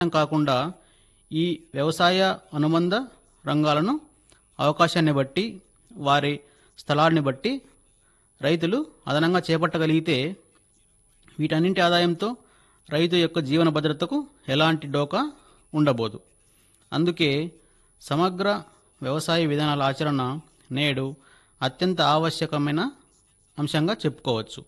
కాకుండా ఈ వ్యవసాయ అనుబంధ రంగాలను అవకాశాన్ని బట్టి వారి స్థలాన్ని బట్టి రైతులు అదనంగా చేపట్టగలిగితే వీటన్నింటి ఆదాయంతో రైతు యొక్క జీవన భద్రతకు ఎలాంటి డోకా ఉండబోదు అందుకే సమగ్ర వ్యవసాయ విధానాల ఆచరణ నేడు అత్యంత ఆవశ్యకమైన అంశంగా చెప్పుకోవచ్చు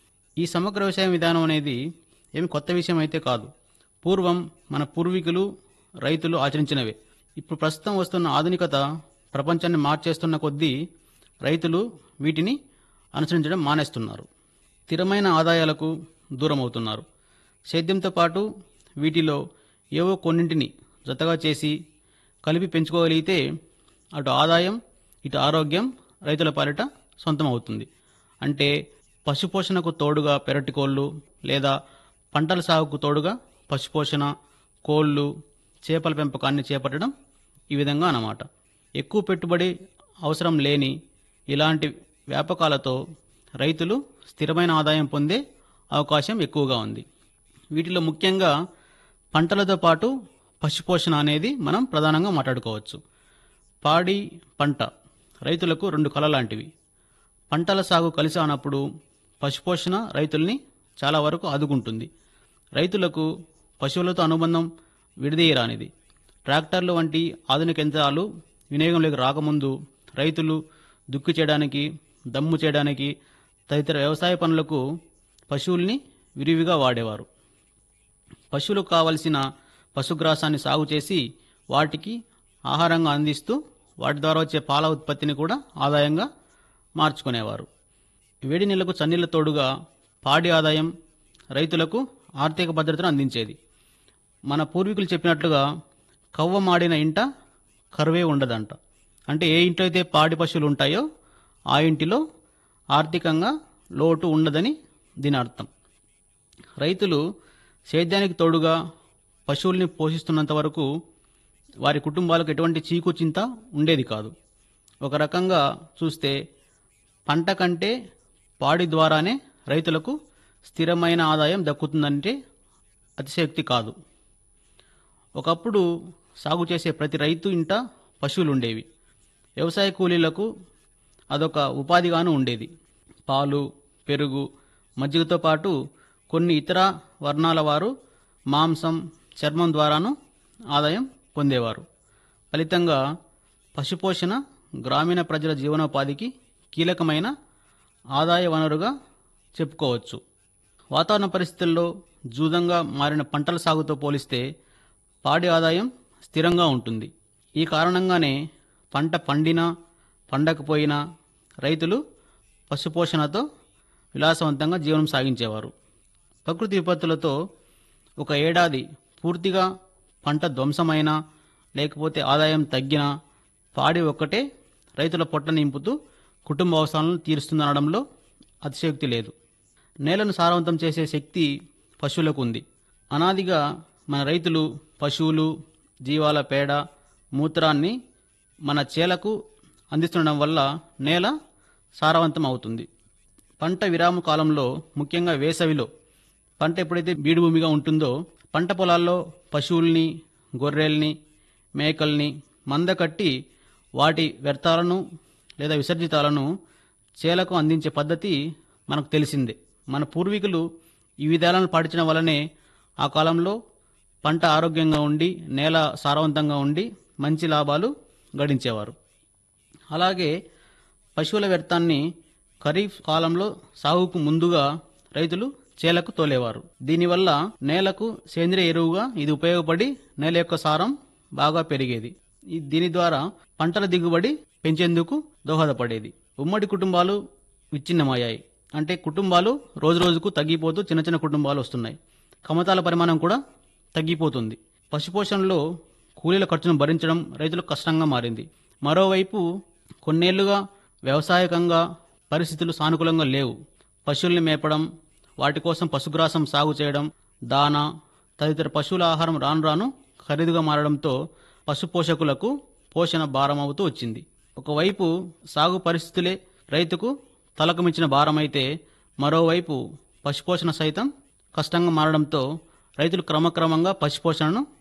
ఈ సమగ్ర వ్యవసాయ విధానం అనేది ఏమి కొత్త విషయం అయితే కాదు పూర్వం మన పూర్వీకులు రైతులు ఆచరించినవే ఇప్పుడు ప్రస్తుతం వస్తున్న ఆధునికత ప్రపంచాన్ని మార్చేస్తున్న కొద్దీ రైతులు వీటిని అనుసరించడం మానేస్తున్నారు స్థిరమైన ఆదాయాలకు దూరం అవుతున్నారు సేద్యంతో పాటు వీటిలో ఏవో కొన్నింటిని జతగా చేసి కలిపి పెంచుకోగలిగితే అటు ఆదాయం ఇటు ఆరోగ్యం రైతుల పాలిట సొంతం అవుతుంది అంటే పశుపోషణకు తోడుగా పెరటి కోళ్ళు లేదా పంటల సాగుకు తోడుగా పశుపోషణ కోళ్ళు చేపల పెంపకాన్ని చేపట్టడం ఈ విధంగా అన్నమాట ఎక్కువ పెట్టుబడి అవసరం లేని ఇలాంటి వ్యాపకాలతో రైతులు స్థిరమైన ఆదాయం పొందే అవకాశం ఎక్కువగా ఉంది వీటిలో ముఖ్యంగా పంటలతో పాటు పశుపోషణ అనేది మనం ప్రధానంగా మాట్లాడుకోవచ్చు పాడి పంట రైతులకు రెండు కళ లాంటివి పంటల సాగు కలిసి అన్నప్పుడు పశుపోషణ రైతుల్ని చాలా వరకు ఆదుకుంటుంది రైతులకు పశువులతో అనుబంధం విడదీయరానిది ట్రాక్టర్లు వంటి ఆధునిక యంత్రాలు వినియోగంలోకి రాకముందు రైతులు దుక్కి చేయడానికి దమ్ము చేయడానికి తదితర వ్యవసాయ పనులకు పశువుల్ని విరివిగా వాడేవారు పశువులకు కావలసిన పశుగ్రాసాన్ని సాగు చేసి వాటికి ఆహారంగా అందిస్తూ వాటి ద్వారా వచ్చే పాల ఉత్పత్తిని కూడా ఆదాయంగా మార్చుకునేవారు వేడి నీళ్లకు చన్నీళ్ల తోడుగా పాడి ఆదాయం రైతులకు ఆర్థిక భద్రతను అందించేది మన పూర్వీకులు చెప్పినట్లుగా కవ్వ మాడిన ఇంట కరువే ఉండదంట అంటే ఏ ఇంట్లో అయితే పాడి పశువులు ఉంటాయో ఆ ఇంటిలో ఆర్థికంగా లోటు ఉండదని దీని అర్థం రైతులు సేద్యానికి తోడుగా పశువుల్ని పోషిస్తున్నంత వరకు వారి కుటుంబాలకు ఎటువంటి చీకు చింత ఉండేది కాదు ఒక రకంగా చూస్తే పంట కంటే పాడి ద్వారానే రైతులకు స్థిరమైన ఆదాయం దక్కుతుందంటే అతిశయోక్తి కాదు ఒకప్పుడు సాగు చేసే ప్రతి రైతు ఇంట పశువులు ఉండేవి వ్యవసాయ కూలీలకు అదొక ఉపాధిగాను ఉండేది పాలు పెరుగు మజ్జిగతో పాటు కొన్ని ఇతర వర్ణాల వారు మాంసం చర్మం ద్వారాను ఆదాయం పొందేవారు ఫలితంగా పశుపోషణ గ్రామీణ ప్రజల జీవనోపాధికి కీలకమైన ఆదాయ వనరుగా చెప్పుకోవచ్చు వాతావరణ పరిస్థితుల్లో జూదంగా మారిన పంటల సాగుతో పోలిస్తే పాడి ఆదాయం స్థిరంగా ఉంటుంది ఈ కారణంగానే పంట పండినా పండకపోయినా రైతులు పశుపోషణతో విలాసవంతంగా జీవనం సాగించేవారు ప్రకృతి విపత్తులతో ఒక ఏడాది పూర్తిగా పంట ధ్వంసమైనా లేకపోతే ఆదాయం తగ్గినా పాడి ఒక్కటే రైతుల పొట్ట నింపుతూ కుటుంబ అవసరాలను తీరుస్తుందనడంలో అతిశయోక్తి లేదు నేలను సారవంతం చేసే శక్తి పశువులకు ఉంది అనాదిగా మన రైతులు పశువులు జీవాల పేడ మూత్రాన్ని మన చేలకు అందిస్తుండడం వల్ల నేల సారవంతం అవుతుంది పంట విరామ కాలంలో ముఖ్యంగా వేసవిలో పంట ఎప్పుడైతే బీడు భూమిగా ఉంటుందో పంట పొలాల్లో పశువుల్ని గొర్రెల్ని మేకల్ని మందకట్టి వాటి వ్యర్థాలను లేదా విసర్జితాలను చేలకు అందించే పద్ధతి మనకు తెలిసిందే మన పూర్వీకులు ఈ విధాలను పాటించడం వల్లనే ఆ కాలంలో పంట ఆరోగ్యంగా ఉండి నేల సారవంతంగా ఉండి మంచి లాభాలు గడించేవారు అలాగే పశువుల వ్యర్థాన్ని ఖరీఫ్ కాలంలో సాగుకు ముందుగా రైతులు చేలకు తోలేవారు దీనివల్ల నేలకు సేంద్రియ ఎరువుగా ఇది ఉపయోగపడి నేల యొక్క సారం బాగా పెరిగేది ఈ- దీని ద్వారా పంటల దిగుబడి పెంచేందుకు దోహదపడేది ఉమ్మడి కుటుంబాలు విచ్ఛిన్నమయ్యాయి అంటే కుటుంబాలు రోజు రోజుకు తగ్గిపోతూ చిన్న చిన్న కుటుంబాలు వస్తున్నాయి కమతాల పరిమాణం కూడా తగ్గిపోతుంది పశుపోషణలో కూలీల ఖర్చును భరించడం రైతులకు కష్టంగా మారింది మరోవైపు కొన్నేళ్లుగా వ్యవసాయకంగా పరిస్థితులు సానుకూలంగా లేవు పశువుల్ని మేపడం వాటి కోసం పశుగ్రాసం సాగు చేయడం దానా తదితర పశువుల ఆహారం రాను రాను ఖరీదుగా మారడంతో పశు పోషకులకు పోషణ భారం అవుతూ వచ్చింది ఒకవైపు సాగు పరిస్థితులే రైతుకు తలకు మించిన భారమైతే మరోవైపు పశుపోషణ సైతం కష్టంగా మారడంతో రైతులు క్రమక్రమంగా పశుపోషణను